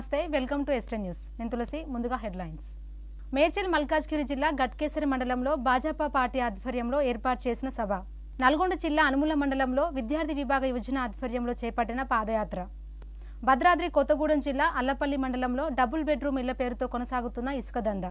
నమస్తే welcome to eastern news నేను తులసి ముందుగా హెడ్లైన్స్ మేడ్చల్ మల్కాజ్గిరి జిల్లా గట్కేసరి మండలంలో భాజపా పార్టీ ఆధ్వర్యంలో ఏర్పాటు చేసిన సభ నల్గొండ జిల్లా అనుముల మండలంలో విద్యార్థి విభాగ యువజన ఆధ్వర్యంలో చేపట్టిన పాదయాత్ర భద్రాద్రి కొత్తగూడెం జిల్లా అల్లపల్లి మండలంలో డబుల్ బెడ్రూమ్ ఇళ్ల పేరుతో కొనసాగుతున్న ఇసుక దందా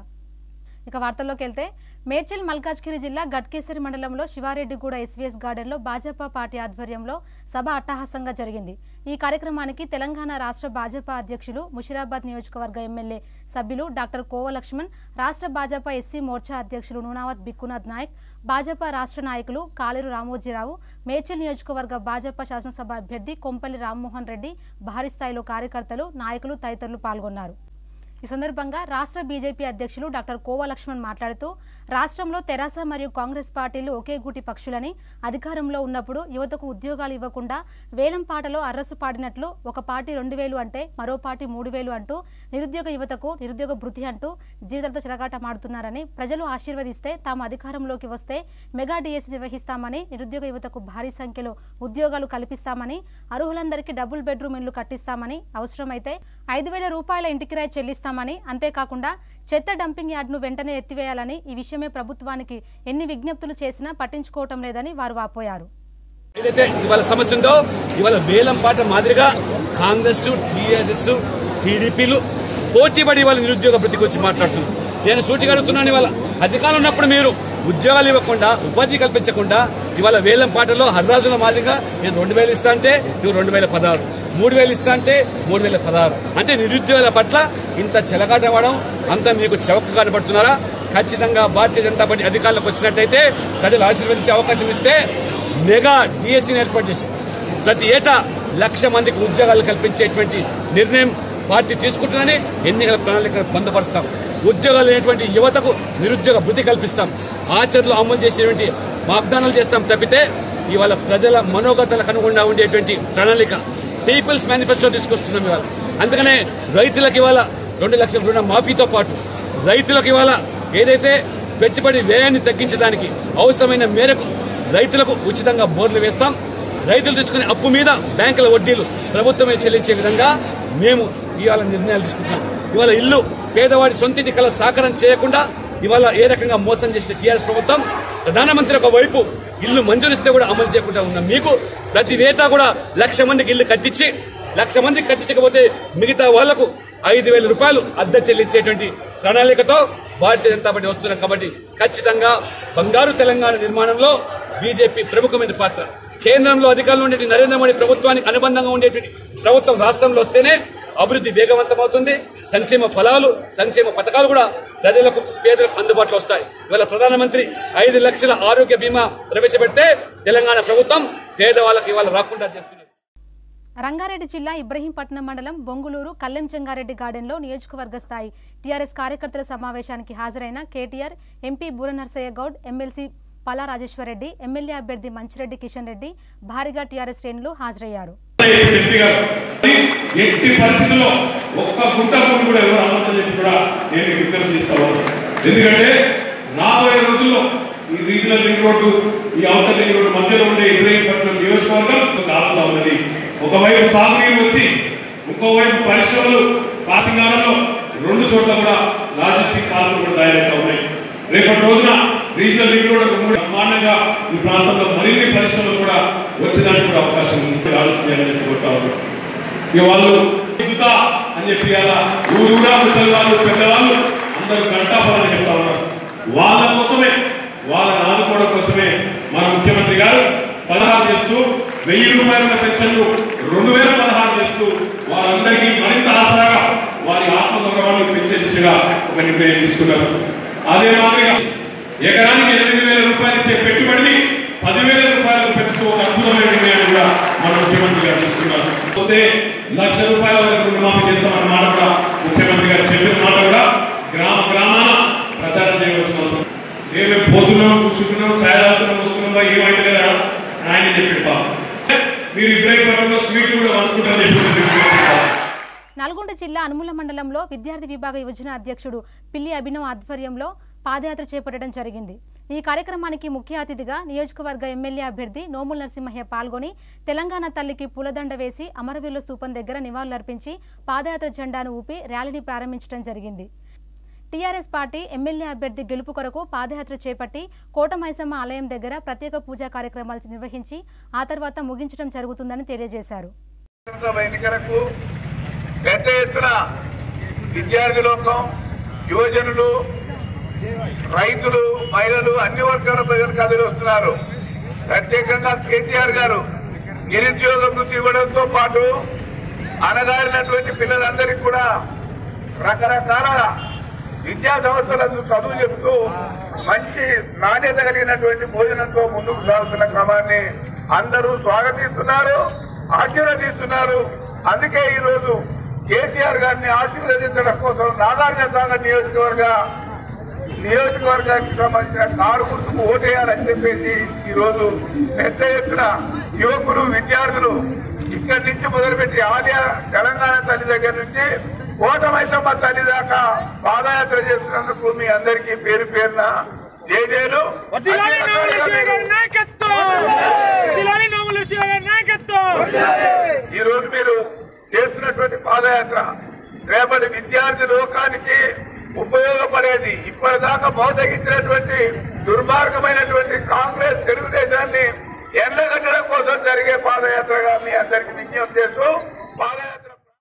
ఇక వార్తల్లోకి వెళ్తే మేడ్చల్ మల్కాజ్గిరి జిల్లా గట్కేసరి మండలంలో శివారెడ్డిగూడ ఎస్వీఎస్ గార్డెన్లో భాజపా పార్టీ ఆధ్వర్యంలో సభ అట్టహాసంగా జరిగింది ఈ కార్యక్రమానికి తెలంగాణ రాష్ట్ర భాజపా అధ్యక్షులు ముషిరాబాద్ నియోజకవర్గ ఎమ్మెల్యే సభ్యులు డాక్టర్ కోవ లక్ష్మణ్ రాష్ట్ర భాజపా ఎస్సీ మోర్చా అధ్యక్షులు నూనావత్ బిక్కునాథ్ నాయక్ భాజపా రాష్ట్ర నాయకులు కాలేరు రామోజీరావు మేడ్చల్ నియోజకవర్గ భాజపా శాసనసభ అభ్యర్థి కొంపల్లి రామ్మోహన్ రెడ్డి భారీ స్థాయిలో కార్యకర్తలు నాయకులు తదితరులు పాల్గొన్నారు ఈ సందర్భంగా రాష్ట్ర బీజేపీ అధ్యక్షులు డాక్టర్ కోవ లక్ష్మణ్ మాట్లాడుతూ రాష్ట్రంలో తెరాస మరియు కాంగ్రెస్ పార్టీలు ఒకే గూటి పక్షులని అధికారంలో ఉన్నప్పుడు యువతకు ఉద్యోగాలు ఇవ్వకుండా వేలం పాటలో అర్రసు పాడినట్లు ఒక పార్టీ రెండు వేలు అంటే మరో పార్టీ మూడు వేలు అంటూ నిరుద్యోగ యువతకు నిరుద్యోగ భృతి అంటూ జీవితాలతో చెలగాటమాడుతున్నారని ప్రజలు ఆశీర్వదిస్తే తాము అధికారంలోకి వస్తే మెగా డిఎస్సి నిర్వహిస్తామని నిరుద్యోగ యువతకు భారీ సంఖ్యలో ఉద్యోగాలు కల్పిస్తామని అర్హులందరికీ డబుల్ బెడ్రూమ్ ఇళ్లు కట్టిస్తామని అవసరమైతే ఐదు వేల రూపాయల ఇంటి కిరాయి చెల్లిస్తామని అంతేకాకుండా చెత్త డంపింగ్ యార్డ్ను వెంటనే ఎత్తివేయాలని ఈ విషయమే ప్రభుత్వానికి ఎన్ని విజ్ఞప్తులు చేసినా పట్టించుకోవటం లేదని వారు వాపోయారు ఏదైతే ఇవాళ సమస్య ఉందో ఇవాళ వేలం పాట మాదిరిగా కాంగ్రెస్ టీఆర్ఎస్ టీడీపీలు పోటీపడి ఇవాళ నిరుద్యోగ భృతికి వచ్చి మాట్లాడుతున్నారు నేను సూటిగా అడుగుతున్నాను ఇవాళ అధికారం ఉన్నప్పుడు మీరు ఉద్యోగాలు ఇవ్వకుండా ఉపాధి కల్పించకుండా ఇవాళ వేలం పాటలో హర్రాజుల మాదిరిగా నేను రెండు వేలు ఇస్తా అంటే నువ్వు రెండు వేల పదహారు మూడు వేలు ఇస్తా అంటే మూడు వేల పదహారు అంటే నిరుద్యోగాల పట్ల ఇంత చెలగాట అవ్వడం అంత మీకు చౌక కనబడుతున్నారా ఖచ్చితంగా భారతీయ జనతా పార్టీ అధికారంలోకి వచ్చినట్టయితే ప్రజలు ఆశీర్వదించే అవకాశం ఇస్తే మెగా డిఎస్సీని ఏర్పాటు చేసి ప్రతి ఏటా లక్ష మందికి ఉద్యోగాలు కల్పించేటువంటి నిర్ణయం పార్టీ తీసుకుంటుందని ఎన్నికల ప్రణాళిక పొందపరుస్తాం ఉద్యోగాలు లేనటువంటి యువతకు నిరుద్యోగ బుద్ధి కల్పిస్తాం ఆచరణలో అమలు చేసేటువంటి వాగ్దానాలు చేస్తాం తప్పితే ఇవాళ ప్రజల మనోగతాలకు అనుగుణంగా ఉండేటువంటి ప్రణాళిక పీపుల్స్ మేనిఫెస్టో తీసుకొస్తున్నాం ఇవాళ అందుకనే రైతులకు ఇవాళ రెండు లక్షల రుణ మాఫీతో పాటు రైతులకు ఇవాళ ఏదైతే పెట్టుబడి వ్యయాన్ని తగ్గించడానికి అవసరమైన మేరకు రైతులకు ఉచితంగా బోర్లు వేస్తాం రైతులు తీసుకునే అప్పు మీద బ్యాంకుల వడ్డీలు ప్రభుత్వమే చెల్లించే విధంగా మేము ఇవాళ నిర్ణయాలు తీసుకుంటున్నాం ఇవాళ ఇల్లు పేదవాడి సొంతింటి కల సాకారం చేయకుండా ఇవాళ ఏ రకంగా మోసం చేసిన టీఆర్ఎస్ ప్రభుత్వం ప్రధానమంత్రి ఒక వైపు ఇల్లు మంజూరిస్తే కూడా అమలు చేయకుండా ఉన్న మీకు ప్రతి వేటా కూడా లక్ష మందికి ఇల్లు కట్టించి లక్ష మందికి కట్టించకపోతే మిగతా వాళ్లకు ఐదు వేల రూపాయలు అద్దె చెల్లించేటువంటి ప్రణాళికతో భారతీయ జనతా పార్టీ వస్తున్నాం కాబట్టి ఖచ్చితంగా బంగారు తెలంగాణ నిర్మాణంలో బీజేపీ ప్రముఖమైన పాత్ర కేంద్రంలో అధికారంలో ఉండే నరేంద్ర మోడీ ప్రభుత్వానికి అనుబంధంగా ఉండేటువంటి ప్రభుత్వం రాష్ట్రంలో వస్తేనే అభివృద్ధి వేగవంతమవుతుంది సంక్షేమ ఫలాలు సంక్షేమ పథకాలు కూడా ప్రజలకు పేదలకు అందుబాటులో వస్తాయి ఇవాళ ప్రధానమంత్రి ఐదు లక్షల ఆరోగ్య బీమా ప్రవేశపెడితే తెలంగాణ ప్రభుత్వం పేదవాళ్ళకి ఇవాళ రాకుండా చేస్తున్నది రంగారెడ్డి జిల్లా ఇబ్రహీంపట్నం మండలం బొంగులూరు కల్లెం చెంగారెడ్డి గార్డెన్లో నియోజకవర్గ స్థాయి టీఆర్ఎస్ కార్యకర్తల సమావేశానికి హాజరైన కేటీఆర్ ఎంపీ బూర నర్సయ్య గౌడ్ ఎమ్మెల్సీ పలా రాజేశ్వరరెడ్డి ఎమ్మెల్యే అభ్యర్థి మంచిరెడ్డి కిషన్ రెడ్డి భారీగా టీఆర్ఎస్ శ్రేణులు హాజరయ్యారు ఎంపీ గారు ఎట్టి పరిస్థితుల్లో ఒక్క గుంట భూమి కూడా ఎవరు అమ్మని చెప్పి కూడా నేను మీకు విజ్ఞప్తి చేస్తా ఉన్నాను ఎందుకంటే రాబోయే రోజుల్లో ఈ రీజనల్ రింగ్ రోడ్డు ఈ అవుటర్ రింగ్ రోడ్డు మధ్యలో ఉండే ఇబ్రహీంపట్నం నియోజకవర్గం కాపుతా ఉన్నది ఒకవైపు సాగునీరు వచ్చి ఇంకోవైపు పరిశ్రమలు కాసింగారంలో రెండు చోట్ల కూడా లాజిస్టిక్ కాలువలు కూడా తయారవుతా ఉన్నాయి రేపటి రోజున రీజనల్ రింగ్ రోడ్ ఒక మూడు బ్రహ్మాండంగా ఈ ప్రాంతంలో మరిన్ని పరిశ్రమలు కూడా వచ్చేదానికి కూడా అవకాశం ఉంది ఆలోచన చేయాలని చెప్పి కోరుతా ఉన్నాను. ఇక వాళ్ళు ఎదుగుతా అని చెప్పి అలా ఊరూరా ముసలి వాళ్ళు పెద్దవాళ్ళు అందరూ కంటాపడాలని చెప్తా ఉన్నారు వాళ్ళ కోసమే వాళ్ళని ఆదుకోవడం కోసమే మన ముఖ్యమంత్రి గారు పదహారు చేస్తూ వెయ్యి రూపాయల పెన్షన్లు రెండు వేల పదహారు చేస్తూ వారందరికీ మరింత ఆసరాగా వారి ఆత్మగౌరవాన్ని పెంచే దిశగా ఒక నిర్ణయం తీసుకున్నారు అదే మాదిరిగా ఎకరానికి ఎనిమిది వేల రూపాయలు ఇచ్చే పెట్టుబడిని పదివేల రూపాయలు పెంచుతూ ఒక అద్భుతమైన నిర్ణయాన్ని కూడా మన ముఖ్యమంత్రి గారు తీసుకున్నారు పోతే లక్ష రూపాయల వరకు రుణమాఫీ చేస్తామన్న మాట కూడా ముఖ్యమంత్రి గారు చెప్పిన మాట కూడా గ్రామ గ్రామాన ప్రచారం చేయవలసిన అవసరం ఏమేమి పోతున్నాం కూర్చుంటున్నాం ఛాయ్ తాగుతున్నాం వస్తున్నాం ఏమైతే లేదా ఆయన చెప్పి పాపం. మీరు ఇబ్రాహీంపట్నంలో స్వీట్లు కూడా పంచుకుంటారని చెప్పి నల్గొండ జిల్లా అనుముల మండలంలో విద్యార్థి విభాగ యువజన అధ్యక్షుడు పిల్లి అభినవ్ ఆధ్వర్యంలో పాదయాత్ర చేపట్టడం జరిగింది ఈ కార్యక్రమానికి ముఖ్య అతిథిగా నియోజకవర్గ ఎమ్మెల్యే అభ్యర్థి నోముల నరసింహయ్య పాల్గొని తెలంగాణ తల్లికి పూలదండ వేసి అమరవీరుల స్తూపం దగ్గర నివాళులర్పించి పాదయాత్ర జెండాను ఊపి ర్యాలీని ప్రారంభించడం జరిగింది టీఆర్ఎస్ పార్టీ ఎమ్మెల్యే అభ్యర్థి గెలుపు కొరకు పాదయాత్ర చేపట్టి కోటమైసమ్మ ఆలయం దగ్గర ప్రత్యేక పూజా కార్యక్రమాలు నిర్వహించి ఆ తర్వాత ముగించడం జరుగుతుందని తెలియజేశారు లోక్సభ ఎన్నికలకు పెద్ద ఎత్తున విద్యార్థి లోకం యువజనులు రైతులు మహిళలు అన్ని వర్గాల ప్రజలు కదిలి వస్తున్నారు ప్రత్యేకంగా కేసీఆర్ గారు నిరుద్యోగ వృత్తి ఇవ్వడంతో పాటు అనగారినటువంటి పిల్లలందరికీ కూడా రకరకాల విద్యా సంస్థలకు చదువు చెప్తూ మంచి నాణ్యత కలిగినటువంటి భోజనంతో ముందుకు సాగుతున్న క్రమాన్ని అందరూ స్వాగతిస్తున్నారు ఆశీర్వదిస్తున్నారు అందుకే ఈ రోజు కేసీఆర్ గారిని ఆశీర్వదించడం కోసం నాగార్జున సాగర్ నియోజకవర్గ నియోజకవర్గానికి సంబంధించిన కారు గుర్తుకు ఓటేయాలని చెప్పేసి ఈ రోజు పెద్ద ఎత్తున యువకులు విద్యార్థులు ఇక్కడి నుంచి మొదలుపెట్టి ఆలయ తెలంగాణ తల్లి దగ్గర నుంచి కోటమైసమ్మ తల్లి దాకా పాదయాత్ర చేస్తున్నందుకు మీ అందరికీ పేరు పేరున జేజేలు వడ్డీలాలి నోముల శివ గారి నాయకత్వం వడ్డీలాలి నోముల శివ గారి నాయకత్వం ఈ రోజు మీరు చేస్తున్నటువంటి పాదయాత్ర రేపటి విద్యార్థి లోకానికి ఉపయోగపడేది ఇప్పటిదాకా మోసగించినటువంటి దుర్మార్గమైనటువంటి కాంగ్రెస్ తెలుగుదేశాన్ని ఎండగట్టడం కోసం జరిగే పాదయాత్రగా మీ అందరికి విజ్ఞప్తి చేస్తూ పాదయాత్ర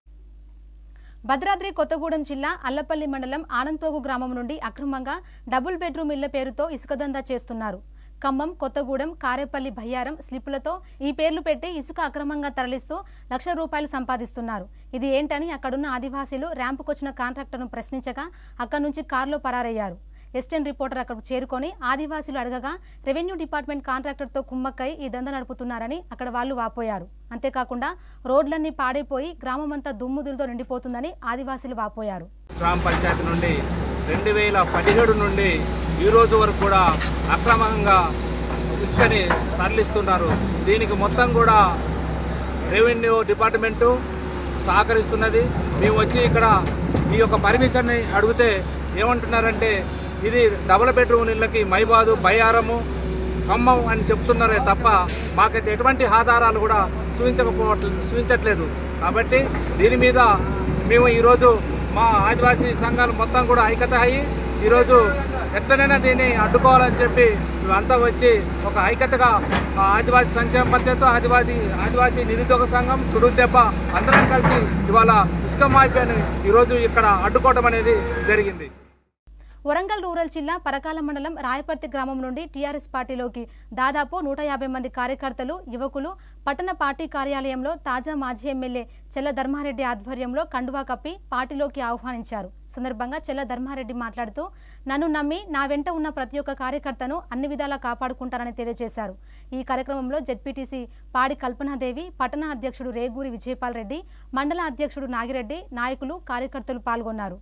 భద్రాద్రి కొత్తగూడెం జిల్లా అల్లపల్లి మండలం ఆనంతోగు గ్రామం నుండి అక్రమంగా డబుల్ బెడ్రూమ్ ఇళ్ల పేరుతో ఇసుక దందా చేస్తున్నారు ఖమ్మం కొత్తగూడెం కారేపల్లి బయ్యారం స్లిప్పులతో ఈ పేర్లు పెట్టి ఇసుక అక్రమంగా తరలిస్తూ లక్ష రూపాయలు సంపాదిస్తున్నారు ఇది ఏంటని అక్కడున్న ఆదివాసీలు ర్యాంపుకొచ్చిన కాంట్రాక్టర్ను ప్రశ్నించగా అక్కడి నుంచి కారులో పరారయ్యారు ఎస్టెన్ రిపోర్టర్ అక్కడకు చేరుకొని ఆదివాసీలు అడగగా రెవెన్యూ డిపార్ట్మెంట్ కాంట్రాక్టర్తో కుమ్మక్కై ఈ దంద నడుపుతున్నారని అక్కడ వాళ్ళు వాపోయారు అంతేకాకుండా రోడ్లన్నీ పాడైపోయి గ్రామమంతా దుమ్ముదులతో నిండిపోతుందని ఆదివాసీలు వాపోయారు గ్రామ పంచాయతీ నుండి రెండు వేల పదిహేడు నుండి ఈ రోజు వరకు కూడా అక్రమంగా ఇసుకని తరలిస్తున్నారు దీనికి మొత్తం కూడా రెవెన్యూ డిపార్ట్మెంటు సహకరిస్తున్నది మేము వచ్చి ఇక్కడ ఈ యొక్క పర్మిషన్ని అడిగితే ఏమంటున్నారంటే ఇది డబుల్ బెడ్రూమ్ ఇళ్ళకి మైబాదు బయ్యారము ఖమ్మం అని చెప్తున్నారే తప్ప మాకైతే ఎటువంటి ఆధారాలు కూడా చూపించకపోవట్లేదు చూపించట్లేదు కాబట్టి దీని మీద మేము ఈరోజు మా ఆదివాసీ సంఘాలు మొత్తం కూడా ఐక్యత అయ్యి ఈరోజు ఎట్లనైనా దీన్ని అడ్డుకోవాలని చెప్పి మేమంతా వచ్చి ఒక ఐక్యతగా ఆ ఆదివాసీ సంక్షేమ పరిషత్ ఆదివాసీ ఆదివాసీ నిరుద్యోగ సంఘం తుడుగు దెబ్బ అందరం కలిసి ఇవాళ ఇసుక మాఫియాని ఈరోజు ఇక్కడ అడ్డుకోవడం అనేది జరిగింది వరంగల్ రూరల్ జిల్లా పరకాల మండలం రాయపర్తి గ్రామం నుండి టీఆర్ఎస్ పార్టీలోకి దాదాపు నూట యాభై మంది కార్యకర్తలు యువకులు పట్టణ పార్టీ కార్యాలయంలో తాజా మాజీ ఎమ్మెల్యే చెల్ల ధర్మారెడ్డి ఆధ్వర్యంలో కండువా కప్పి పార్టీలోకి ఆహ్వానించారు సందర్భంగా చెల్ల ధర్మారెడ్డి మాట్లాడుతూ నన్ను నమ్మి నా వెంట ఉన్న ప్రతి ఒక్క కార్యకర్తను అన్ని విధాలా కాపాడుకుంటారని తెలియజేశారు ఈ కార్యక్రమంలో జెడ్పీటీసీ పాడి కల్పనాదేవి పట్టణ అధ్యక్షుడు రేగూరి విజయపాల్ రెడ్డి మండల అధ్యక్షుడు నాగిరెడ్డి నాయకులు కార్యకర్తలు పాల్గొన్నారు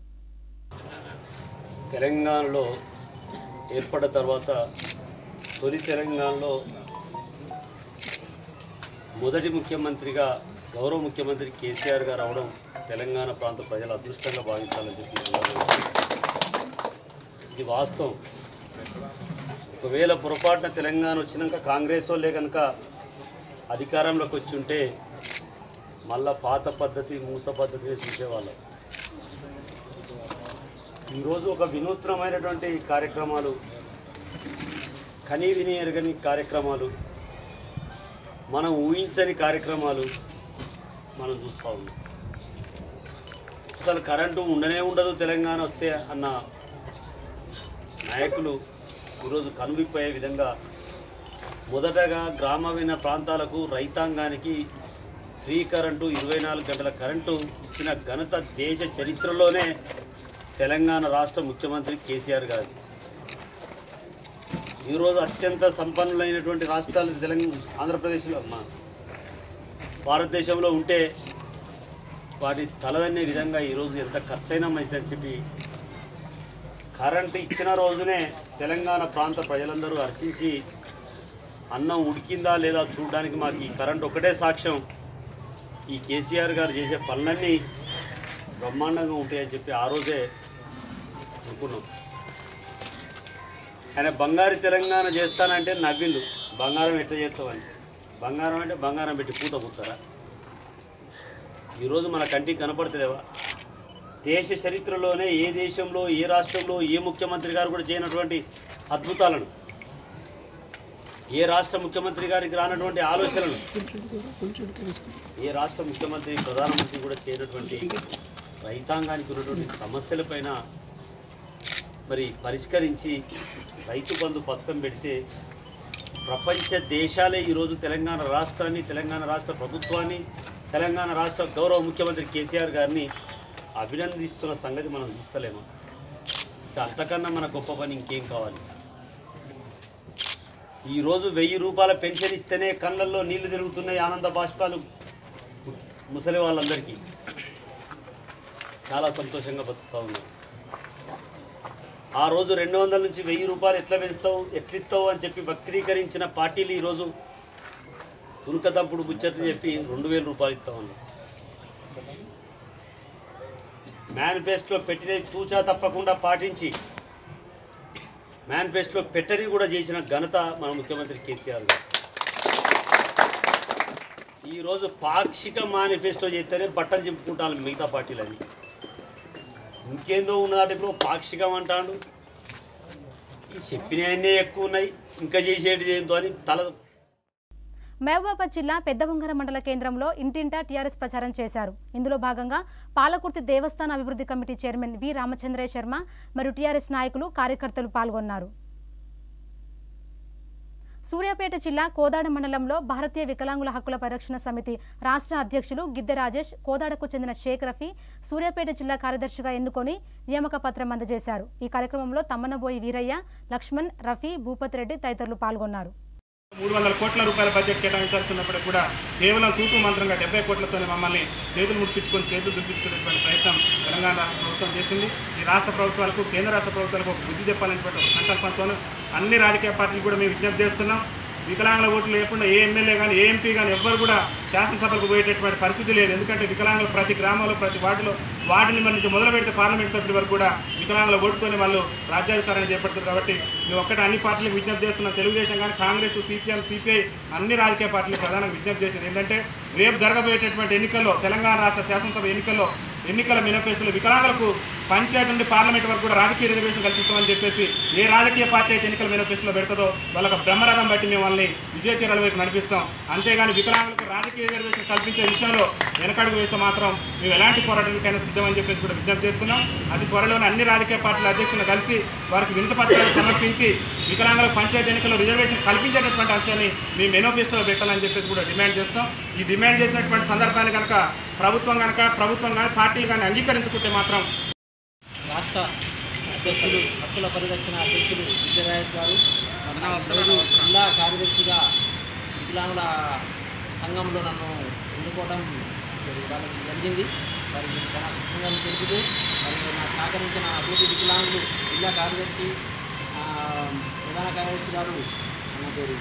తెలంగాణలో ఏర్పడ్డ తర్వాత తొలి తెలంగాణలో మొదటి ముఖ్యమంత్రిగా గౌరవ ముఖ్యమంత్రి కేసీఆర్ గారు అవడం తెలంగాణ ప్రాంత ప్రజల అదృష్టంగా భావించాలని చెప్పి ఈ సందర్భంగా ఇది వాస్తవం ఒకవేళ పొరపాటున తెలంగాణ వచ్చినాక కాంగ్రెస్ వాళ్ళే కనుక అధికారంలోకి వచ్చి ఉంటే మళ్ళా పాత పద్ధతి మూస పద్ధతిని చూసేవాళ్ళం ఈరోజు ఒక వినూత్నమైనటువంటి కార్యక్రమాలు కనీ విని ఎరగని కార్యక్రమాలు మనం ఊహించని కార్యక్రమాలు మనం చూస్తూ ఉన్నాం అసలు కరెంటు ఉండనే ఉండదు తెలంగాణ వస్తే అన్న నాయకులు ఈరోజు కనువిప్పయ్యే విధంగా మొదటగా గ్రామీణ ప్రాంతాలకు రైతాంగానికి ఫ్రీ కరెంటు ఇరవై నాలుగు గంటల కరెంటు ఇచ్చిన ఘనత దేశ చరిత్రలోనే తెలంగాణ రాష్ట్ర ముఖ్యమంత్రి కేసీఆర్ గారు ఈరోజు అత్యంత సంపన్నులైనటువంటి రాష్ట్రాలు తెలంగాణ ఆంధ్రప్రదేశ్లో మా భారతదేశంలో ఉంటే వాటి తలదన్నే విధంగా ఈరోజు ఎంత ఖర్చైనా మంచిదని చెప్పి కరెంటు ఇచ్చిన రోజునే తెలంగాణ ప్రాంత ప్రజలందరూ హర్షించి అన్నం ఉడికిందా లేదా చూడడానికి మాకు ఈ కరెంట్ ఒకటే సాక్ష్యం ఈ కేసీఆర్ గారు చేసే పనులన్నీ బ్రహ్మాండంగా ఉంటాయని చెప్పి ఆ రోజే అనుకున్నాం ఆయన బంగారు తెలంగాణ చేస్తానంటే నవ్విండు బంగారం ఎట్లా చేస్తామని బంగారం అంటే బంగారం పెట్టి పూత పూస్తారా ఈరోజు మన కంటికి కనపడతలేవా దేశ చరిత్రలోనే ఏ దేశంలో ఏ రాష్ట్రంలో ఏ ముఖ్యమంత్రి గారు కూడా చేయనటువంటి అద్భుతాలను ఏ రాష్ట్ర ముఖ్యమంత్రి గారికి రానటువంటి ఆలోచనలు ఏ రాష్ట్ర ముఖ్యమంత్రి ప్రధానమంత్రి కూడా చేయనటువంటి రైతాంగానికి ఉన్నటువంటి సమస్యలపైన మరి పరిష్కరించి రైతు బంధు పథకం పెడితే ప్రపంచ దేశాలే ఈరోజు తెలంగాణ రాష్ట్రాన్ని తెలంగాణ రాష్ట్ర ప్రభుత్వాన్ని తెలంగాణ రాష్ట్ర గౌరవ ముఖ్యమంత్రి కేసీఆర్ గారిని అభినందిస్తున్న సంగతి మనం చూస్తలేమా ఇక అంతకన్నా మన గొప్ప పని ఇంకేం కావాలి ఈరోజు వెయ్యి రూపాయల పెన్షన్ ఇస్తేనే కళ్ళల్లో నీళ్లు తిరుగుతున్నాయి ఆనంద బాష్పాలు ముసలి వాళ్ళందరికీ చాలా సంతోషంగా బతుకుతా ఉన్నారు ఆ రోజు రెండు వందల నుంచి వెయ్యి రూపాయలు ఎట్లా పెంచుతావు ఎట్లిస్తావు అని చెప్పి వక్రీకరించిన పార్టీలు ఈరోజు తునకదంపుడు ముచ్చట్లు చెప్పి రెండు వేల రూపాయలు ఇస్తామన్నారు మేనిఫెస్టోలో పెట్టిన తూచా తప్పకుండా పాటించి మేనిఫెస్టోలో పెట్టని కూడా చేసిన ఘనత మన ముఖ్యమంత్రి కేసీఆర్ గారు ఈరోజు పాక్షిక మేనిఫెస్టో చేస్తేనే బట్టలు చింపుకుంటాను మిగతా పార్టీలని ఇంకేందో ఉన్నదాటి ఇప్పుడు పాక్షికం అంటాడు ఈ చెప్పినవన్నీ ఎక్కువ ఉన్నాయి ఇంకా చేసేటిది ఏందో అని తల మహబూబాబాద్ జిల్లా పెద్దవంగర మండల కేంద్రంలో ఇంటింటా టీఆర్ఎస్ ప్రచారం చేశారు ఇందులో భాగంగా పాలకుర్తి దేవస్థాన అభివృద్ధి committee chairman V Ramachandraiah Sharma మరియు టీఆర్ఎస్ నాయకులు కార్యకర్తలు పాల్గొన్నారు సూర్యాపేట జిల్లా కోదాడ మండలంలో భారతీయ వికలాంగుల హక్కుల పరిరక్షణ సమితి రాష్ట్ర అధ్యక్షులు గిద్దె రాజేష్ కోదాడకు చెందిన షేక్ రఫీ సూర్యాపేట జిల్లా కార్యదర్శిగా ఎన్నుకొని నియామక పత్రం అందజేశారు ఈ కార్యక్రమంలో తమ్మనబోయి వీరయ్య లక్ష్మణ్ రఫీ భూపతి రెడ్డి తదితరులు పాల్గొన్నారు మూడు వందల కోట్ల రూపాయల బడ్జెట్ కేటాయించాల్సినప్పుడు కూడా కేవలం తూతు మంత్రంగా డెబ్బై కోట్లతోనే మమ్మల్ని చేతులు ముట్టించుకొని చేతులు దుప్పించుకునేటువంటి ప్రయత్నం తెలంగాణ రాష్ట్ర ప్రభుత్వం చేసింది ఈ రాష్ట్ర ప్రభుత్వాలకు కేంద్ర రాష్ట్ర ప్రభుత్వాలకు ఒక బుద్ధి చెప్పాలనేటువంటి ఒక సంకల్పంతో అన్ని రాజకీయ పార్టీలు కూడా మేము విజ్ఞప్తి చేస్తున్నాం వికలాంగుల ఓట్లు లేకుండా ఏ ఎమ్మెల్యే కానీ ఏ ఎంపీ కానీ ఎవ్వరు కూడా శాసనసభకు పోయేటటువంటి పరిస్థితి లేదు ఎందుకంటే వికలాంగులు ప్రతి గ్రామంలో ప్రతి వార్డులో వార్డు నెంబర్ నుంచి మొదలు పెడితే పార్లమెంట్ సభ్యుల వరకు కూడా వికలాంగుల ఓటుతోనే వాళ్ళు రాజ్యాధికారాన్ని చేపడుతారు కాబట్టి మేము ఒక్కటి అన్ని పార్టీలకు విజ్ఞప్తి చేస్తున్నాం తెలుగుదేశం కానీ కాంగ్రెస్ సిపిఎం సిపిఐ అన్ని రాజకీయ పార్టీలు ప్రధానంగా విజ్ఞప్తి చేసేది ఏంటంటే రేపు జరగబోయేటటువంటి ఎన్నికల్లో తెలంగాణ రాష్ట్ర శాసనసభ ఎన్నికల్లో ఎన్నికల మేనిఫెస్టోలో వికలాంగులకు పంచాయతీ నుండి పార్లమెంట్ వరకు కూడా రాజకీయ రిజర్వేషన్ కల్పిస్తామని చెప్పేసి ఏ రాజకీయ పార్టీ అయితే ఎన్నికల మేనిఫెస్టోలో పెడుతుందో వాళ్ళకి బ్రహ్మరథం బట్టి మేము వాళ్ళని విజయ తీరాల వైపు నడిపిస్తాం అంతేగాని వికలాంగులకు రాజకీయ రిజర్వేషన్ కల్పించే విషయంలో వెనకడుగు వేస్తే మాత్రం మేము ఎలాంటి పోరాటానికైనా సిద్ధమని చెప్పేసి కూడా విజ్ఞప్తి చేస్తున్నాం అది త్వరలోనే అన్ని రాజకీయ పార్టీల అధ్యక్షులను కలిసి వారికి వింత పత్రాలు సమర్పించి వికలాంగులకు పంచాయతీ ఎన్నికల్లో రిజర్వేషన్ కల్పించేటటువంటి అంశాన్ని మేము మేనిఫెస్టోలో పెట్టాలని చెప్పేసి కూడా డిమాండ్ చేస్తాం ఈ డిమాండ్ చేసినటువంటి సందర్భాన్ని కనుక ప్రభుత్వం కనుక ప్రభుత్వం కానీ పార్టీలు కానీ అంగీకరించుకుంటే మాత్రం రాష్ట్ర అధ్యక్షులు హక్కుల పరిరక్షణ అధ్యక్షులు విజయరాజ్ గారు ఈరోజు జిల్లా కార్యదర్శిగా వికలాంగుల సంఘంలో నన్ను ఎన్నుకోవడం వాళ్ళకి జరిగింది వారికి చాలా కృతజ్ఞతలు తెలుపుతూ మరి నాకు సహకరించిన అభివృద్ధి వికలాంగులు జిల్లా కార్యదర్శి ఆ, ప్రధాన కార్యదర్శి గారు అన్న పేరు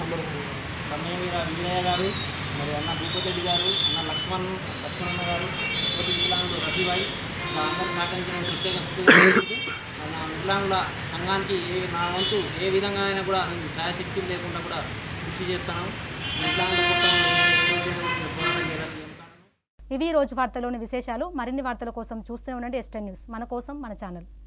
కమ్మయ్య విజయ గారు మరి అన్న భూపతి గారు అన్న లక్ష్మణ్ లక్ష్మణన్న గారు భూపతి వికలాంగులు రఫీబాయి ఇలా అందరూ సహకరించిన ప్రత్యేక కృతజ్ఞతలు తెలుపుతూ మన వికలాంగుల సంఘానికి ఏ నా వంతు ఏ విధంగా అయినా కూడా నేను సాయశక్తులు లేకుండా కూడా కృషి చేస్తాను వికలాంగుల కోసం ఏ- ఏ విధంగా కూడా పోరాటం చేయాలని చెప్తాను ఇవి ఈ రోజు వార్తలోని విశేషాలు మరిన్ని వార్తల కోసం చూస్తూనే ఉండండి ఎస్టెన్ న్యూస్ మన కోసం మన ఛానల్